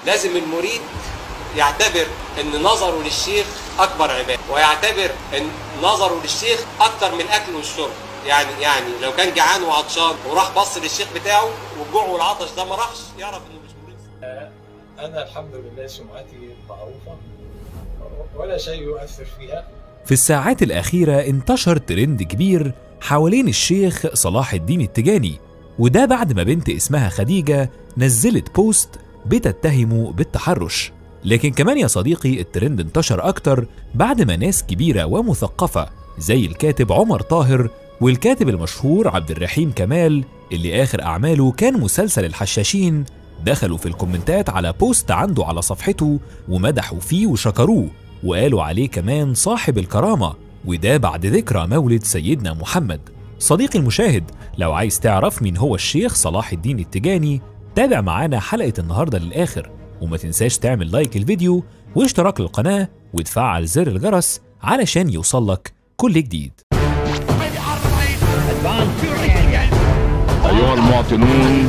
لازم المريد يعتبر ان نظره للشيخ اكبر عباده ويعتبر ان نظره للشيخ اكتر من الاكل والشرب يعني يعني لو كان جعان وعطشان وراح بص للشيخ بتاعه والجوع والعطش ده ما راحش يعرف انه مش مريد أنا الحمد لله سمعتي معروفة ولا شيء يؤثر فيها في الساعات الأخيرة انتشر ترند كبير حوالين الشيخ صلاح الدين التجاني وده بعد ما بنت اسمها خديجة نزلت بوست بتتهمه بالتحرش لكن كمان يا صديقي الترند انتشر أكتر بعد ما ناس كبيرة ومثقفة زي الكاتب عمر طاهر والكاتب المشهور عبد الرحيم كمال اللي آخر أعماله كان مسلسل الحشاشين دخلوا في الكومنتات على بوست عنده على صفحته ومدحوا فيه وشكروه وقالوا عليه كمان صاحب الكرامة وده بعد ذكرى مولد سيدنا محمد صديقي المشاهد لو عايز تعرف مين هو الشيخ صلاح الدين التجاني تابع معانا حلقة النهاردة للآخر وما تنساش تعمل لايك للفيديو واشتراك للقناة وتفعل زر الجرس علشان يوصلك كل جديد أيها المواطنون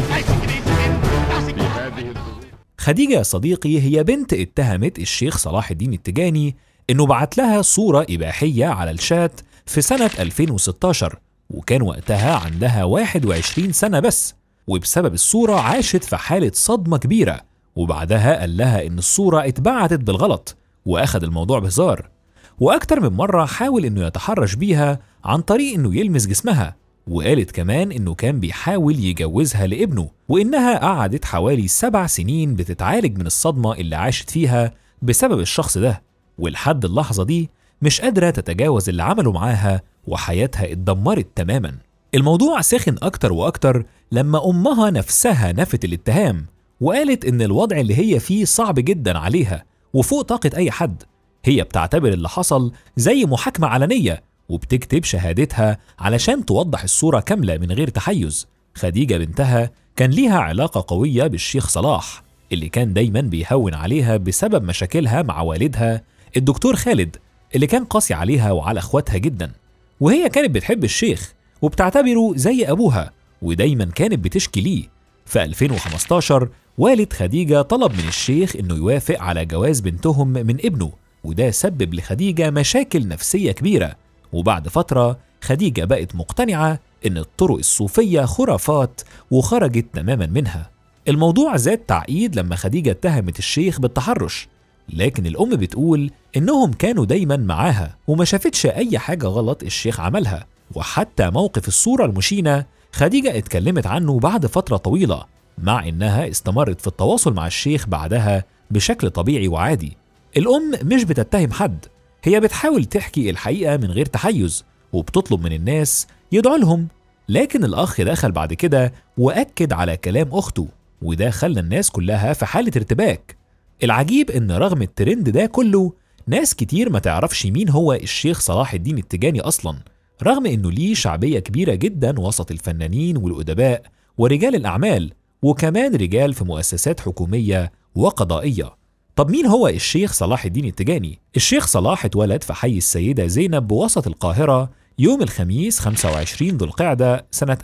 في هذه الظروف خديجة يا صديقي هي بنت اتهمت الشيخ صلاح الدين التجاني انه بعت لها صورة إباحية على الشات في سنة 2016 وكان وقتها عندها 21 سنة بس وبسبب الصورة عاشت في حالة صدمة كبيرة وبعدها قال لها إن الصورة اتبعتت بالغلط وأخد الموضوع بهزار وأكتر من مرة حاول إنه يتحرش بيها عن طريق إنه يلمس جسمها وقالت كمان إنه كان بيحاول يجوزها لابنه وإنها قعدت حوالي سبع سنين بتتعالج من الصدمة اللي عاشت فيها بسبب الشخص ده ولحد اللحظة دي مش قادرة تتجاوز اللي عمله معاها وحياتها اتدمرت تماما الموضوع سخن أكتر وأكتر لما أمها نفسها نفت الاتهام وقالت إن الوضع اللي هي فيه صعب جدا عليها وفوق طاقة أي حد هي بتعتبر اللي حصل زي محاكمة علنية وبتكتب شهادتها علشان توضح الصورة كاملة من غير تحيز خديجة بنتها كان ليها علاقة قوية بالشيخ صلاح اللي كان دايما بيهون عليها بسبب مشاكلها مع والدها الدكتور خالد اللي كان قاسي عليها وعلى اخواتها جدا وهي كانت بتحب الشيخ وبتعتبره زي ابوها ودايما كانت بتشكي ليه في 2015 والد خديجة طلب من الشيخ انه يوافق على جواز بنتهم من ابنه وده سبب لخديجة مشاكل نفسية كبيرة وبعد فترة خديجة بقت مقتنعة ان الطرق الصوفية خرافات وخرجت تماما منها الموضوع زاد تعقيد لما خديجة اتهمت الشيخ بالتحرش لكن الأم بتقول إنهم كانوا دايما معاها وما شافتش أي حاجة غلط الشيخ عملها وحتى موقف الصورة المشينة خديجة اتكلمت عنه بعد فترة طويلة مع إنها استمرت في التواصل مع الشيخ بعدها بشكل طبيعي وعادي الأم مش بتتهم حد هي بتحاول تحكي الحقيقة من غير تحيز وبتطلب من الناس يدعوا لهم لكن الأخ دخل بعد كده وأكد على كلام أخته وده خلى الناس كلها في حالة ارتباك العجيب ان رغم الترند ده كله ناس كتير ما تعرفش مين هو الشيخ صلاح الدين التجاني اصلا رغم انه ليه شعبيه كبيره جدا وسط الفنانين والادباء ورجال الاعمال وكمان رجال في مؤسسات حكوميه وقضائيه طب مين هو الشيخ صلاح الدين التجاني الشيخ صلاح اتولد في حي السيده زينب بوسط القاهره يوم الخميس 25 ذو القعدة سنة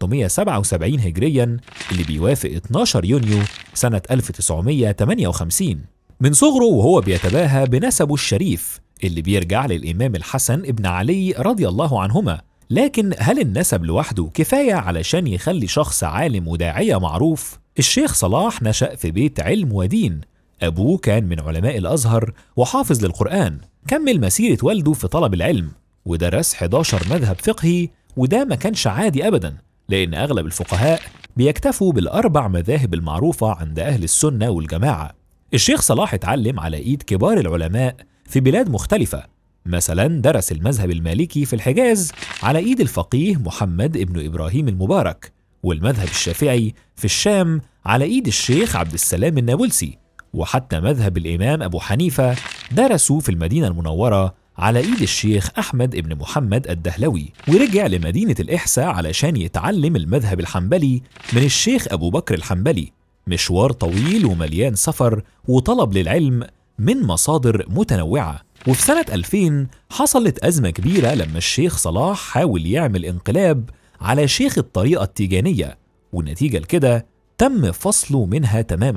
1377 هجريا اللي بيوافق 12 يونيو سنة 1958 من صغره وهو بيتباهى بنسبه الشريف اللي بيرجع للإمام الحسن ابن علي رضي الله عنهما لكن هل النسب لوحده كفاية علشان يخلي شخص عالم وداعية معروف؟ الشيخ صلاح نشأ في بيت علم ودين أبوه كان من علماء الأزهر وحافظ للقرآن كمل مسيرة والده في طلب العلم ودرس 11 مذهب فقهي وده ما كانش عادي أبدا لأن أغلب الفقهاء بيكتفوا بالأربع مذاهب المعروفة عند أهل السنة والجماعة الشيخ صلاح اتعلم على إيد كبار العلماء في بلاد مختلفة مثلا درس المذهب المالكي في الحجاز على إيد الفقيه محمد ابن إبراهيم المبارك والمذهب الشافعي في الشام على إيد الشيخ عبد السلام النابلسي وحتى مذهب الإمام أبو حنيفة درسوا في المدينة المنورة على ايد الشيخ احمد ابن محمد الدهلوي ورجع لمدينه الاحساء علشان يتعلم المذهب الحنبلي من الشيخ ابو بكر الحنبلي مشوار طويل ومليان سفر وطلب للعلم من مصادر متنوعه وفي سنه 2000 حصلت ازمه كبيره لما الشيخ صلاح حاول يعمل انقلاب على شيخ الطريقه التيجانيه والنتيجه لكده تم فصله منها تماما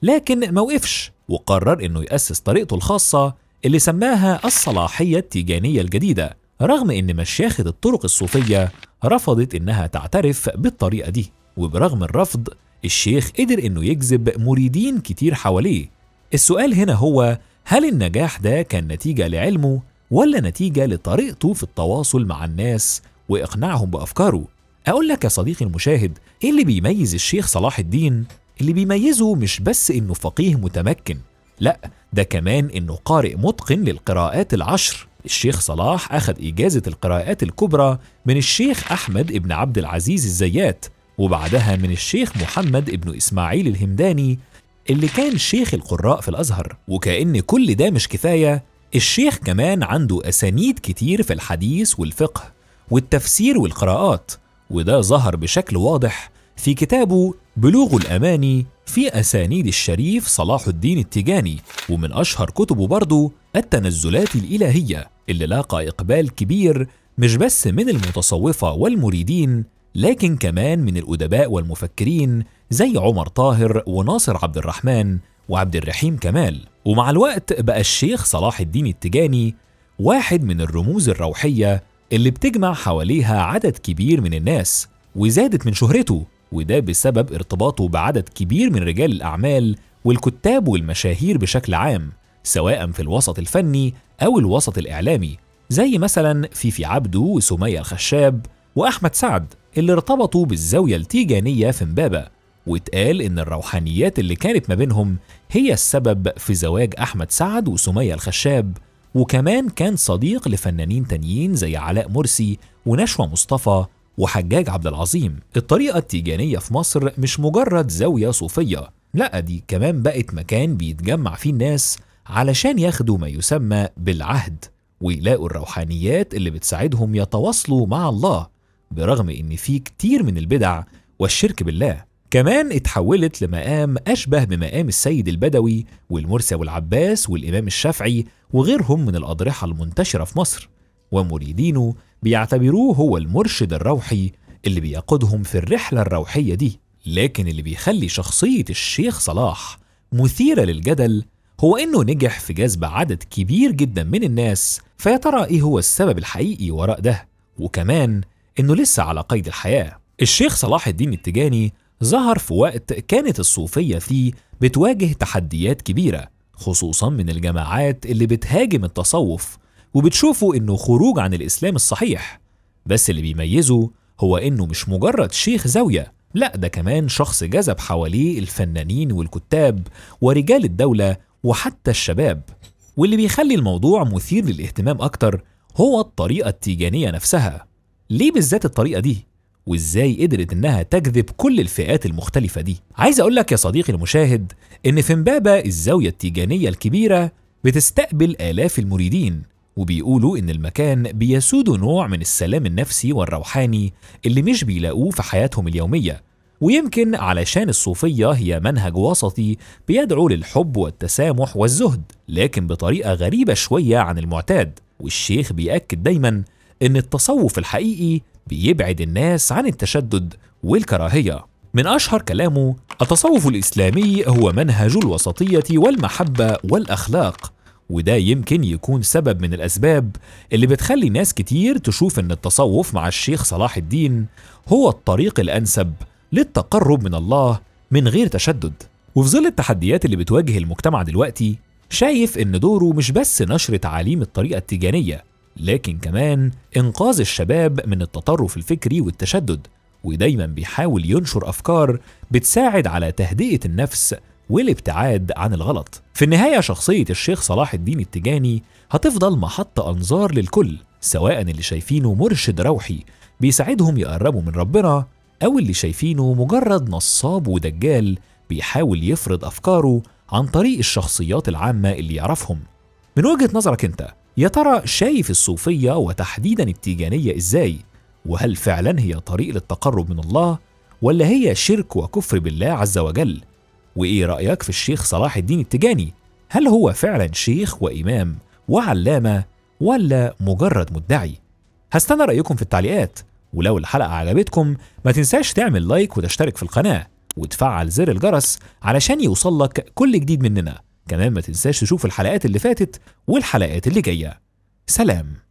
لكن موقفش وقرر انه يأسس طريقته الخاصة اللي سماها الصلاحية التيجانية الجديدة رغم ان مشيخة الطرق الصوفية رفضت انها تعترف بالطريقة دي وبرغم الرفض الشيخ قدر انه يجذب مريدين كتير حواليه السؤال هنا هو هل النجاح ده كان نتيجة لعلمه ولا نتيجة لطريقته في التواصل مع الناس وإقناعهم بأفكاره؟ أقول لك يا صديقي المشاهد إيه اللي بيميز الشيخ صلاح الدين؟ اللي بيميزه مش بس إنه فقيه متمكن لا ده كمان إنه قارئ متقن للقراءات العشر الشيخ صلاح أخذ إجازة القراءات الكبرى من الشيخ أحمد ابن عبد العزيز الزيات وبعدها من الشيخ محمد ابن إسماعيل الهمداني اللي كان شيخ القراء في الأزهر وكأن كل ده مش كفاية الشيخ كمان عنده أسانيد كتير في الحديث والفقه والتفسير والقراءات وده ظهر بشكل واضح في كتابه بلوغ الأماني في أسانيد الشريف صلاح الدين التيجاني ومن أشهر كتبه برضه التنزلات الإلهية اللي لاقى إقبال كبير مش بس من المتصوفة والمريدين لكن كمان من الأدباء والمفكرين زي عمر طاهر وناصر عبد الرحمن وعبد الرحيم كمال ومع الوقت بقى الشيخ صلاح الدين التجاني واحد من الرموز الروحية اللي بتجمع حواليها عدد كبير من الناس وزادت من شهرته وده بسبب ارتباطه بعدد كبير من رجال الأعمال والكتاب والمشاهير بشكل عام سواء في الوسط الفني أو الوسط الإعلامي زي مثلا فيفي عبده وسمية الخشاب وأحمد سعد اللي ارتبطوا بالزاوية التيجانية في امبابة واتقال إن الروحانيات اللي كانت ما بينهم هي السبب في زواج أحمد سعد وسمية الخشاب وكمان كان صديق لفنانين تانيين زي علاء مرسي ونشوى مصطفى وحجاج عبد العظيم الطريقة التيجانية في مصر مش مجرد زاوية صوفية لا دي كمان بقت مكان بيتجمع فيه الناس علشان ياخدوا ما يسمى بالعهد ويلاقوا الروحانيات اللي بتساعدهم يتواصلوا مع الله برغم ان في كتير من البدع والشرك بالله كمان اتحولت لمقام اشبه بمقام السيد البدوي والمرسي والعباس والامام الشافعي وغيرهم من الاضرحه المنتشره في مصر ومريدينه بيعتبروه هو المرشد الروحي اللي بيقودهم في الرحله الروحيه دي لكن اللي بيخلي شخصيه الشيخ صلاح مثيره للجدل هو انه نجح في جذب عدد كبير جدا من الناس فيا ترى ايه هو السبب الحقيقي وراء ده وكمان انه لسه على قيد الحياه الشيخ صلاح الدين التجاني ظهر في وقت كانت الصوفيه فيه بتواجه تحديات كبيره خصوصا من الجماعات اللي بتهاجم التصوف وبتشوفه انه خروج عن الاسلام الصحيح بس اللي بيميزه هو انه مش مجرد شيخ زاويه لا ده كمان شخص جذب حواليه الفنانين والكتاب ورجال الدوله وحتى الشباب واللي بيخلي الموضوع مثير للاهتمام اكتر هو الطريقه التيجانيه نفسها ليه بالذات الطريقه دي وازاي قدرت انها تجذب كل الفئات المختلفه دي عايز اقول لك يا صديقي المشاهد ان في امبابه الزاويه التيجانيه الكبيره بتستقبل الاف المريدين وبيقولوا ان المكان بيسود نوع من السلام النفسي والروحاني اللي مش بيلاقوه في حياتهم اليوميه ويمكن علشان الصوفيه هي منهج وسطي بيدعو للحب والتسامح والزهد لكن بطريقه غريبه شويه عن المعتاد والشيخ بيأكد دايما ان التصوف الحقيقي بيبعد الناس عن التشدد والكراهيه من اشهر كلامه التصوف الاسلامي هو منهج الوسطيه والمحبه والاخلاق وده يمكن يكون سبب من الاسباب اللي بتخلي ناس كتير تشوف ان التصوف مع الشيخ صلاح الدين هو الطريق الانسب للتقرب من الله من غير تشدد وفي ظل التحديات اللي بتواجه المجتمع دلوقتي شايف ان دوره مش بس نشر تعاليم الطريقه التيجانيه لكن كمان انقاذ الشباب من التطرف الفكري والتشدد ودايما بيحاول ينشر افكار بتساعد على تهدئه النفس والابتعاد عن الغلط في النهايه شخصيه الشيخ صلاح الدين التجاني هتفضل محط انظار للكل سواء اللي شايفينه مرشد روحي بيساعدهم يقربوا من ربنا او اللي شايفينه مجرد نصاب ودجال بيحاول يفرض افكاره عن طريق الشخصيات العامه اللي يعرفهم من وجهه نظرك انت يا ترى شايف الصوفيه وتحديدا التيجانيه ازاي وهل فعلا هي طريق للتقرب من الله ولا هي شرك وكفر بالله عز وجل وايه رايك في الشيخ صلاح الدين التجاني هل هو فعلا شيخ وامام وعلامه ولا مجرد مدعي هستنى رايكم في التعليقات ولو الحلقه عجبتكم ما تنساش تعمل لايك وتشترك في القناه وتفعل زر الجرس علشان يوصلك كل جديد مننا كمان ما تنساش تشوف الحلقات اللي فاتت والحلقات اللي جاية سلام